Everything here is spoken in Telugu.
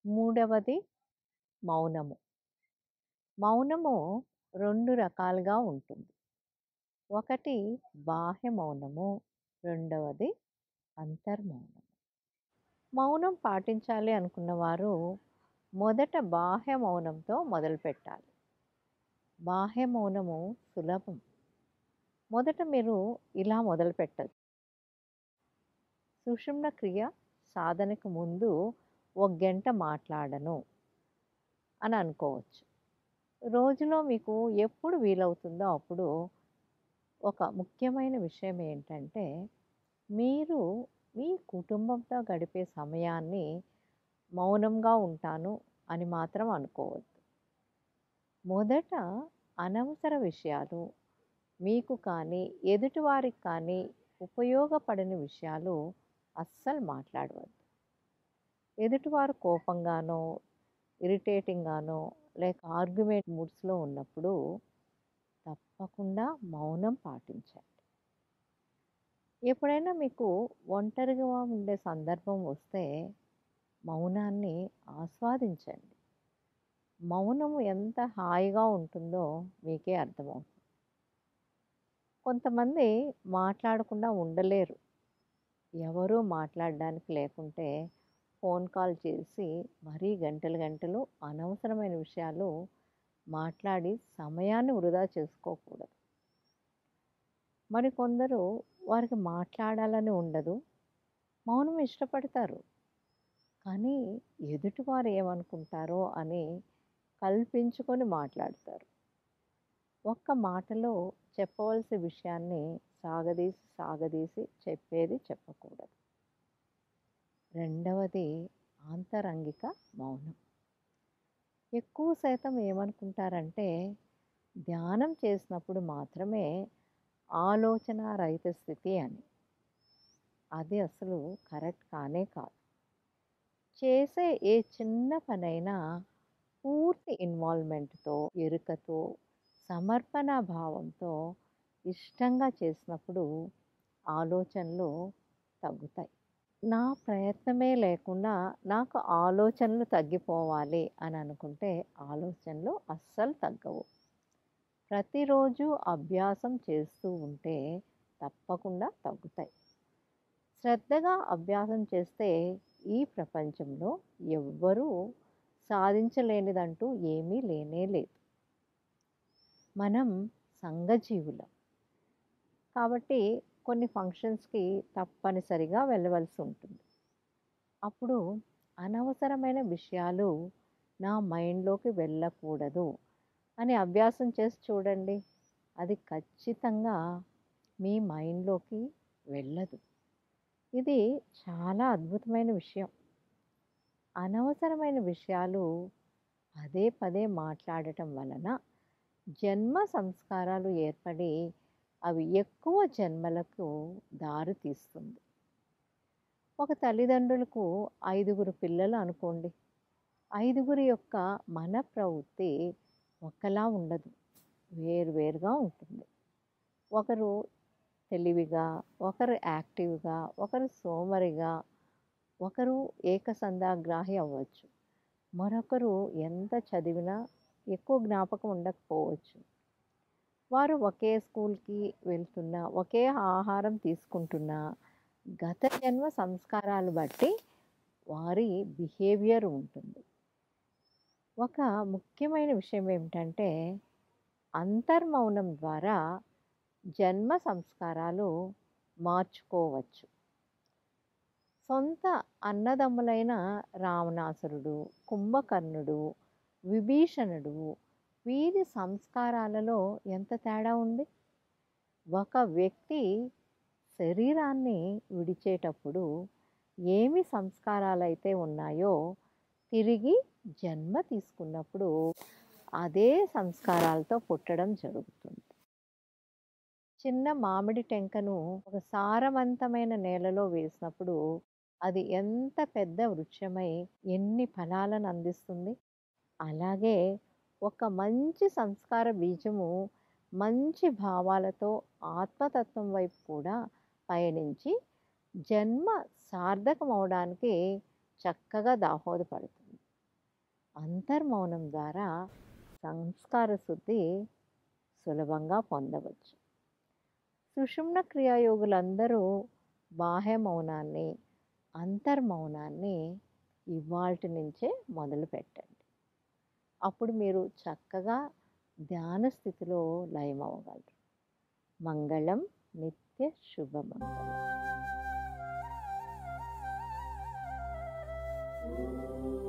మూడవది మౌనము. మౌనము 2 రకాలుగా ఉంటుంది. ఒకటి బాహ్య మౌనము. రెండవది అంతర్మౌనము. మౌనం పాటించాలి అనుకున్నవారు మొదట బాహ్య మౌనంతో మొదలుపెట్టాలి. బాహ్య మౌనము సులభం. మొదట మీరు ఇలా మొదలుపెట్టొచ్చు. సుషుమ్న క్రియ సాధనకు ముందు ఒక గంట మాట్లాడను అని అనుకోవచ్చు. రోజులో మీకు ఎప్పుడు వీలవుతుందో అప్పుడు ఒక ముఖ్యమైన విషయం ఏంటంటే మీరు మీ కుటుంబంతో గడిపే సమయాన్ని మౌనంగా ఉంటాను అని మాత్రం అనుకోవద్దు. మొదట అనవసర విషయాలు మీకు కానీ, ఎదుటివారికి కానీ ఉపయోగపడని విషయాలు అస్సలు మాట్లాడవద్దు. ఎదుటివారు కోపంగానో, ఇరిటేటింగ్‌గానో లేక ఆర్గ్యుమెంట్ మూడ్స్‌లో ఉన్నప్పుడు తప్పకుండా మౌనం పాటించండి. ఎప్పుడైనా మీకు ఒంటరిగా ఉండే సందర్భం వస్తే మౌనాన్ని ఆస్వాదించండి. మౌనము ఎంత హాయిగా ఉంటుందో మీకే అర్థమవుతుంది. కొంతమంది మాట్లాడకుండా ఉండలేరు. ఎవరూ మాట్లాడడానికి లేకుంటే ఫోన్ కాల్ చేసి మరీ గంటలు గంటలు అనవసరమైన విషయాలు మాట్లాడి సమయాన్ని వృధా చేసుకోకూడదు. మరికొందరు వారికి మాట్లాడాలని ఉండదు. మౌనం ఇష్టపడతారు. కానీ ఎదుటివారు ఏమనుకుంటారో అని కల్పించుకొని మాట్లాడతారు. ఒక్క మాటలో చెప్పవలసిన విషయాన్ని సాగదీసి, సాగదీసి చెప్పేది చెప్పకూడదు. రెండవది ఆంతరంగిక మౌనం. ఎక్కువ శాతం ఏమనుకుంటారంటే ధ్యానం చేసినప్పుడు మాత్రమే ఆలోచన రహిత స్థితి అని. అది అసలు కరెక్ట్ కానే కాదు. చేసే ఏ చిన్న పనైనా పూర్తి ఇన్వాల్వ్‌మెంట్‌తో, ఎరుకతో, సమర్పణ భావంతో ఇష్టంగా చేసినప్పుడు ఆలోచనలు తగ్గుతాయి. నా ప్రయత్నమే లేకుండా నాకు ఆలోచనలు తగ్గిపోవాలి అని అనుకుంటే ఆలోచనలు అస్సలు తగ్గవు. ప్రతిరోజు అభ్యాసం చేస్తూ ఉంటే తప్పకుండా తగ్గుతాయి. శ్రద్ధగా అభ్యాసం చేస్తే ఈ ప్రపంచంలో ఎవ్వరూ సాధించలేనిదంటూ ఏమీ లేనే లేదు. మనం సంఘజీవులం. కాబట్టి కొన్ని ఫంక్షన్స్‌కి తప్పనిసరిగా వెళ్ళవలసి ఉంటుంది. అప్పుడు అనవసరమైన విషయాలు నా మైండ్‌లోకి వెళ్ళకూడదు అని అభ్యాసం చేసి చూడండి. అది ఖచ్చితంగా మీ మైండ్‌లోకి వెళ్ళదు. ఇది చాలా అద్భుతమైన విషయం. అనవసరమైన విషయాలు పదే పదే మాట్లాడటం వలన జన్మ సంస్కారాలు ఏర్పడి అవి ఎక్కువ జన్మలకు దారి తీస్తుంది. ఒక తల్లిదండ్రులకు ఐదుగురు పిల్లలు అనుకోండి. ఐదుగురి యొక్క మన ప్రవృత్తి ఒకలా ఉండదు. వేరు వేరుగా ఉంటుంది. ఒకరు తెలివిగా, ఒకరు యాక్టివ్‌గా, ఒకరు సోమరిగా, ఒకరు ఏకసంధాగ్రాహి అవ్వచ్చు. మరొకరు ఎంత చదివినా ఎక్కువ జ్ఞాపకం ఉండకపోవచ్చు. వారు ఒకే స్కూల్‌కి వెళ్తున్నా, ఒకే ఆహారం తీసుకుంటున్నా గత జన్మ సంస్కారాలు బట్టి వారి బిహేవియర్ ఉంటుంది. ఒక ముఖ్యమైన విషయం ఏమిటంటే అంతర్మౌనం ద్వారా జన్మ సంస్కారాలు మార్చుకోవచ్చు. సొంత అన్నదమ్ములైన రావణాసురుడు, కుంభకర్ణుడు, విభీషణుడు వీరి సంస్కారాలలో ఎంత తేడా ఉంది. ఒక వ్యక్తి శరీరాన్ని విడిచేటప్పుడు ఏమి సంస్కారాలైతే ఉన్నాయో తిరిగి జన్మ తీసుకున్నప్పుడు అదే సంస్కారాలతో పుట్టడం జరుగుతుంది. చిన్న మామిడి టెంకను ఒక సారవంతమైన నేలలో వేసినప్పుడు అది ఎంత పెద్ద వృక్షమై ఎన్ని ఫలాలను అందిస్తుంది. అలాగే ఒక మంచి సంస్కార బీజము మంచి భావాలతో ఆత్మతత్వం వైపు కూడా పయనించి జన్మ సార్థకమవడానికి చక్కగా దాహోదపడుతుంది. అంతర్మౌనం ద్వారా సంస్కార శుద్ధి సులభంగా పొందవచ్చు సుషుమ్న క్రియాయోగులందరూ బాహ్య మౌనాన్ని అంతర్మౌనాన్ని ఇవాల్టి నుంచే మొదలు పెట్టండి అప్పుడు మీరు చక్కగా ధ్యాన స్థితిలో లయమవ్వగలరు మంగళం నిత్య శుభమంగళం ఓం